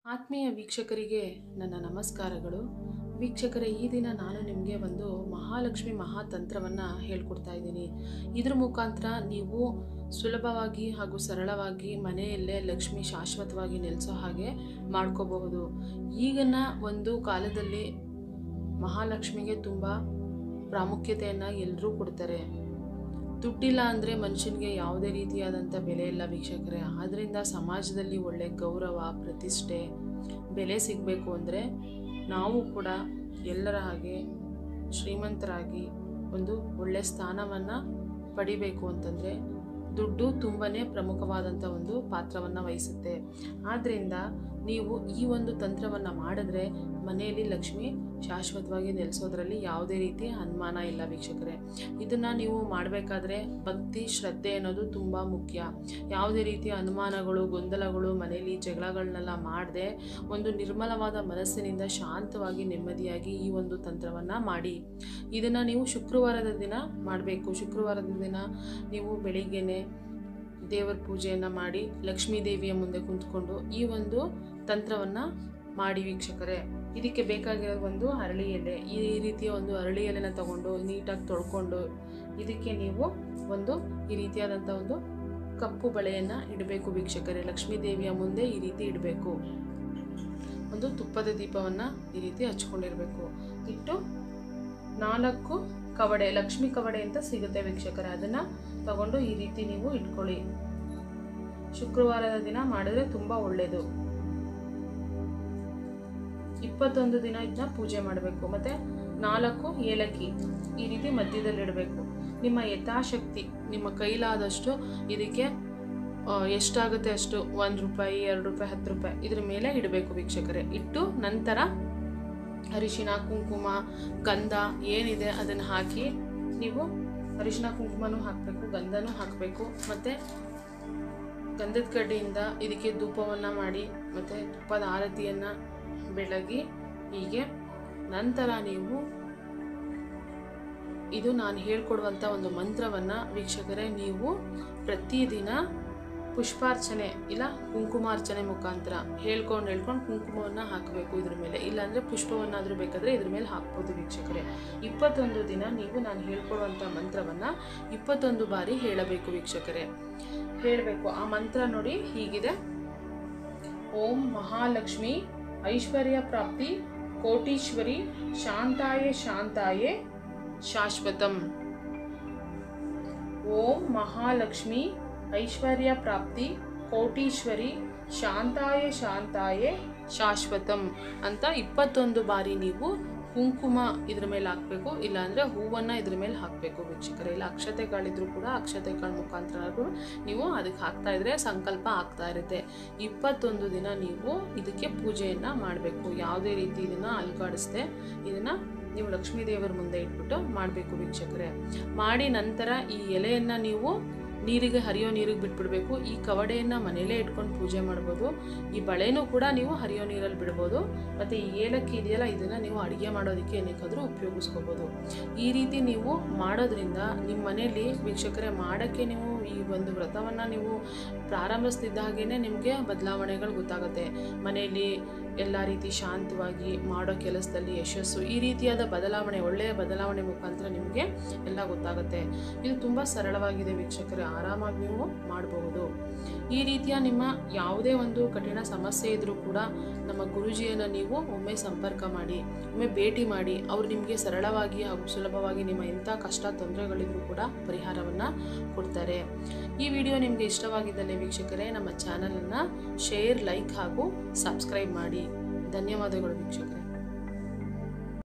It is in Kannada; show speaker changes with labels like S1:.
S1: ಆತ್ಮೀಯ ವೀಕ್ಷಕರಿಗೆ ನನ್ನ ನಮಸ್ಕಾರಗಳು ವೀಕ್ಷಕರೇ ಈ ದಿನ ನಾನು ನಿಮಗೆ ಒಂದು ಮಹಾಲಕ್ಷ್ಮಿ ಮಹಾತಂತ್ರವನ್ನು ಹೇಳ್ಕೊಡ್ತಾ ಇದ್ದೀನಿ ಇದ್ರ ಮುಖಾಂತರ ನೀವು ಸುಲಭವಾಗಿ ಹಾಗೂ ಸರಳವಾಗಿ ಮನೆಯಲ್ಲೇ ಲಕ್ಷ್ಮಿ ಶಾಶ್ವತವಾಗಿ ನೆಲೆಸೋ ಹಾಗೆ ಮಾಡ್ಕೋಬಹುದು ಈಗಿನ ಒಂದು ಕಾಲದಲ್ಲಿ ಮಹಾಲಕ್ಷ್ಮಿಗೆ ತುಂಬ ಪ್ರಾಮುಖ್ಯತೆಯನ್ನು ಎಲ್ಲರೂ ಕೊಡ್ತಾರೆ ದುಡ್ಡಿಲ್ಲ ಅಂದರೆ ಮನುಷ್ಯನಿಗೆ ಯಾವುದೇ ರೀತಿಯಾದಂಥ ಬೆಲೆ ಇಲ್ಲ ವೀಕ್ಷಕರೇ ಆದ್ದರಿಂದ ಸಮಾಜದಲ್ಲಿ ಒಳ್ಳೆ ಗೌರವ ಪ್ರತಿಷ್ಠೆ ಬೆಲೆ ಸಿಗಬೇಕು ಅಂದರೆ ನಾವು ಕೂಡ ಎಲ್ಲರ ಹಾಗೆ ಶ್ರೀಮಂತರಾಗಿ ಒಂದು ಒಳ್ಳೆ ಸ್ಥಾನವನ್ನು ಪಡಿಬೇಕು ಅಂತಂದರೆ ದುಡ್ಡು ತುಂಬಾ ಪ್ರಮುಖವಾದಂಥ ಒಂದು ಪಾತ್ರವನ್ನು ವಹಿಸುತ್ತೆ ಆದ್ದರಿಂದ ನೀವು ಈ ಒಂದು ತಂತ್ರವನ್ನು ಮಾಡಿದ್ರೆ ಮನೆಯಲ್ಲಿ ಲಕ್ಷ್ಮಿ ಶಾಶ್ವತವಾಗಿ ನೆಲೆಸೋದ್ರಲ್ಲಿ ಯಾವುದೇ ರೀತಿ ಅನುಮಾನ ಇಲ್ಲ ವೀಕ್ಷಕರೇ ಇದನ್ನು ನೀವು ಮಾಡಬೇಕಾದ್ರೆ ಭಕ್ತಿ ಶ್ರದ್ಧೆ ಅನ್ನೋದು ತುಂಬ ಮುಖ್ಯ ಯಾವುದೇ ರೀತಿಯ ಅನುಮಾನಗಳು ಗೊಂದಲಗಳು ಮನೆಯಲ್ಲಿ ಜಗಳಗಳನ್ನೆಲ್ಲ ಮಾಡದೆ ಒಂದು ನಿರ್ಮಲವಾದ ಮನಸ್ಸಿನಿಂದ ಶಾಂತವಾಗಿ ನೆಮ್ಮದಿಯಾಗಿ ಈ ಒಂದು ತಂತ್ರವನ್ನು ಮಾಡಿ ಇದನ್ನು ನೀವು ಶುಕ್ರವಾರದ ದಿನ ಮಾಡಬೇಕು ಶುಕ್ರವಾರದ ದಿನ ನೀವು ಬೆಳಿಗ್ಗೆನೆ ದೇವರ ಪೂಜೆಯನ್ನು ಮಾಡಿ ಲಕ್ಷ್ಮೀ ದೇವಿಯ ಮುಂದೆ ಕುಂತ್ಕೊಂಡು ಈ ಒಂದು ತಂತ್ರವನ್ನು ಮಾಡಿ ವೀಕ್ಷಕರೇ ಇದಕ್ಕೆ ಬೇಕಾಗಿರೋ ಒಂದು ಅರಳಿ ಎಲೆ ಈ ರೀತಿಯ ಒಂದು ಅರಳಿ ಎಲೆನ ತಗೊಂಡು ನೀಟಾಗಿ ತೊಳ್ಕೊಂಡು ಇದಕ್ಕೆ ನೀವು ಒಂದು ಈ ರೀತಿಯಾದಂಥ ಒಂದು ಕಪ್ಪು ಬಳೆಯನ್ನು ಇಡಬೇಕು ವೀಕ್ಷಕರೇ ಲಕ್ಷ್ಮೀ ದೇವಿಯ ಮುಂದೆ ಈ ರೀತಿ ಇಡಬೇಕು ಒಂದು ತುಪ್ಪದ ದೀಪವನ್ನು ಈ ರೀತಿ ಹಚ್ಕೊಂಡಿರಬೇಕು ಇಟ್ಟು ನಾಲ್ಕು ಕವಡೆ ಲಕ್ಷ್ಮಿ ಕವಡೆ ಅಂತ ಸಿಗುತ್ತೆ ವೀಕ್ಷಕರೇ ಅದನ್ನು ತಗೊಂಡು ಈ ರೀತಿ ನೀವು ಇಟ್ಕೊಳ್ಳಿ ಶುಕ್ರವಾರದ ದಿನ ಮಾಡಿದ್ರೆ ತುಂಬ ಒಳ್ಳೆಯದು ಇಪ್ಪತ್ತೊಂದು ದಿನ ಇದನ್ನ ಪೂಜೆ ಮಾಡಬೇಕು ಮತ್ತು ನಾಲ್ಕು ಏಲಕ್ಕಿ ಈ ರೀತಿ ಮಧ್ಯದಲ್ಲಿಡಬೇಕು ನಿಮ್ಮ ಯಥಾಶಕ್ತಿ ನಿಮ್ಮ ಕೈಲಾದಷ್ಟು ಇದಕ್ಕೆ ಎಷ್ಟಾಗುತ್ತೆ ಅಷ್ಟು ಒಂದು ರೂಪಾಯಿ ಎರಡು ರೂಪಾಯಿ ಹತ್ತು ರೂಪಾಯಿ ಇದ್ರ ಮೇಲೆ ಇಡಬೇಕು ವೀಕ್ಷಕರೇ ಇಟ್ಟು ನಂತರ ಅರಿಶಿನ ಕುಂಕುಮ ಗಂಧ ಏನಿದೆ ಅದನ್ನು ಹಾಕಿ ನೀವು ಅರಿಶಿನ ಕುಂಕುಮನೂ ಹಾಕಬೇಕು ಗಂಧನೂ ಹಾಕಬೇಕು ಮತ್ತು ಗಂಧದ ಕಡ್ಡಿಯಿಂದ ಇದಕ್ಕೆ ಧೂಪವನ್ನು ಮಾಡಿ ಮತ್ತು ತುಪ್ಪದ ಆರತಿಯನ್ನು ಬೆಳಗಿ ಹೀಗೆ ನಂತರ ನೀವು ಇದು ನಾನು ಹೇಳ್ಕೊಡುವಂಥ ಒಂದು ಮಂತ್ರವನ್ನು ವೀಕ್ಷಕರೇ ನೀವು ಪ್ರತಿದಿನ ಪುಷ್ಪಾರ್ಚನೆ ಇಲ್ಲ ಕುಂಕುಮಾರ್ಚನೆ ಮುಖಾಂತರ ಹೇಳ್ಕೊಂಡು ಹೇಳ್ಕೊಂಡು ಕುಂಕುಮವನ್ನು ಹಾಕಬೇಕು ಇದ್ರ ಮೇಲೆ ಇಲ್ಲಾಂದರೆ ಪುಷ್ಪವನ್ನಾದರೂ ಬೇಕಾದರೆ ಇದ್ರ ಮೇಲೆ ಹಾಕ್ಬೋದು ವೀಕ್ಷಕರೇ ಇಪ್ಪತ್ತೊಂದು ದಿನ ನೀವು ನಾನು ಹೇಳ್ಕೊಡುವಂಥ ಮಂತ್ರವನ್ನು ಇಪ್ಪತ್ತೊಂದು ಬಾರಿ ಹೇಳಬೇಕು ವೀಕ್ಷಕರೇ ಹೇಳಬೇಕು ಆ ಮಂತ್ರ ನೋಡಿ ಹೀಗಿದೆ ಓಂ ಮಹಾಲಕ್ಷ್ಮಿ ಐಶ್ವರ್ಯ ಪ್ರಾಪ್ತಿ ಕೋಟೀಶ್ವರಿ ಶಾಂತಾಯೇ ಶಾಂತಾಯೇ ಶಾಶ್ವತಂ ಓಂ ಮಹಾಲಕ್ಷ್ಮಿ ಐಶ್ವರ್ಯ ಪ್ರಾಪ್ತಿ ಕೋಟೀಶ್ವರಿ ಶಾಂತಾಯ ಶಾಂತಾಯೇ ಶಾಶ್ವತಂ ಅಂತ ಇಪ್ಪತ್ತೊಂದು ಬಾರಿ ನೀವು ಕುಂಕುಮ ಇದ್ರ ಮೇಲೆ ಹಾಕಬೇಕು ಇಲ್ಲಾಂದರೆ ಹೂವನ್ನು ಇದ್ರ ಮೇಲೆ ಹಾಕಬೇಕು ವೀಕ್ಷಕರೇ ಇಲ್ಲ ಅಕ್ಷತೆಗಳಿದ್ರು ಕೂಡ ಅಕ್ಷತೆಗಳ ಮುಖಾಂತರ ನೀವು ಅದಕ್ಕೆ ಹಾಕ್ತಾ ಇದ್ರೆ ಸಂಕಲ್ಪ ಆಗ್ತಾ ಇರುತ್ತೆ ಇಪ್ಪತ್ತೊಂದು ದಿನ ನೀವು ಇದಕ್ಕೆ ಪೂಜೆಯನ್ನು ಮಾಡಬೇಕು ಯಾವುದೇ ರೀತಿ ಇದನ್ನು ಅಲ್ಗಾಡಿಸ್ದೆ ಇದನ್ನು ನೀವು ಲಕ್ಷ್ಮೀ ದೇವರ ಮುಂದೆ ಇಟ್ಬಿಟ್ಟು ಮಾಡಬೇಕು ವೀಕ್ಷಕರೇ ಮಾಡಿ ನಂತರ ಈ ಎಲೆಯನ್ನು ನೀವು ನೀರಿಗೆ ಹರಿಯೋ ನೀರಿಗೆ ಬಿಟ್ಬಿಡಬೇಕು ಈ ಕವಡೆಯನ್ನು ಮನೆಯಲ್ಲೇ ಇಟ್ಕೊಂಡು ಪೂಜೆ ಮಾಡ್ಬೋದು ಈ ಬಳೆನೂ ಕೂಡ ನೀವು ಹರಿಯೋ ನೀರಲ್ಲಿ ಬಿಡ್ಬೋದು ಮತ್ತು ಈ ಏಲಕ್ಕಿ ಇದೆಯಲ್ಲ ಇದನ್ನು ನೀವು ಅಡುಗೆ ಮಾಡೋದಕ್ಕೆ ಏನಕ್ಕಾದರೂ ಉಪಯೋಗಿಸ್ಕೋಬೋದು ಈ ರೀತಿ ನೀವು ಮಾಡೋದ್ರಿಂದ ನಿಮ್ಮ ಮನೆಯಲ್ಲಿ ವೀಕ್ಷಕರೇ ಮಾಡೋಕ್ಕೆ ನೀವು ಈ ಒಂದು ವ್ರತವನ್ನು ನೀವು ಪ್ರಾರಂಭಿಸ್ತಿದ್ದ ಹಾಗೇ ನಿಮಗೆ ಬದಲಾವಣೆಗಳು ಗೊತ್ತಾಗುತ್ತೆ ಮನೆಯಲ್ಲಿ ಎಲ್ಲ ರೀತಿ ಶಾಂತವಾಗಿ ಮಾಡೋ ಕೆಲಸದಲ್ಲಿ ಯಶಸ್ಸು ಈ ರೀತಿಯಾದ ಬದಲಾವಣೆ ಒಳ್ಳೆಯ ಬದಲಾವಣೆ ಮುಖಾಂತರ ನಿಮಗೆ ಎಲ್ಲ ಗೊತ್ತಾಗುತ್ತೆ ಇದು ತುಂಬ ಸರಳವಾಗಿದೆ ವೀಕ್ಷಕರೇ ಆರಾಮಾಗಿ ನೀವು ಮಾಡಬಹುದು ಈ ರೀತಿಯ ನಿಮ್ಮ ಯಾವುದೇ ಒಂದು ಕಠಿಣ ಸಮಸ್ಯೆ ಇದ್ದರೂ ಕೂಡ ನಮ್ಮ ಗುರುಜಿಯನ್ನು ನೀವು ಒಮ್ಮೆ ಸಂಪರ್ಕ ಮಾಡಿ ಒಮ್ಮೆ ಭೇಟಿ ಮಾಡಿ ಅವರು ನಿಮಗೆ ಸರಳವಾಗಿ ಹಾಗೂ ಸುಲಭವಾಗಿ ನಿಮ್ಮ ಎಂಥ ಕಷ್ಟ ತೊಂದರೆಗಳಿದ್ರೂ ಕೂಡ ಪರಿಹಾರವನ್ನು ಕೊಡ್ತಾರೆ ಈ ವಿಡಿಯೋ ನಿಮಗೆ ಇಷ್ಟವಾಗಿದ್ದಲ್ಲಿ ವೀಕ್ಷಕರೇ ನಮ್ಮ ಚಾನಲನ್ನು ಶೇರ್ ಲೈಕ್ ಹಾಗೂ ಸಬ್ಸ್ಕ್ರೈಬ್ ಮಾಡಿ ಧನ್ಯವಾದಗಳು ವೀಕ್ಷಕರೇ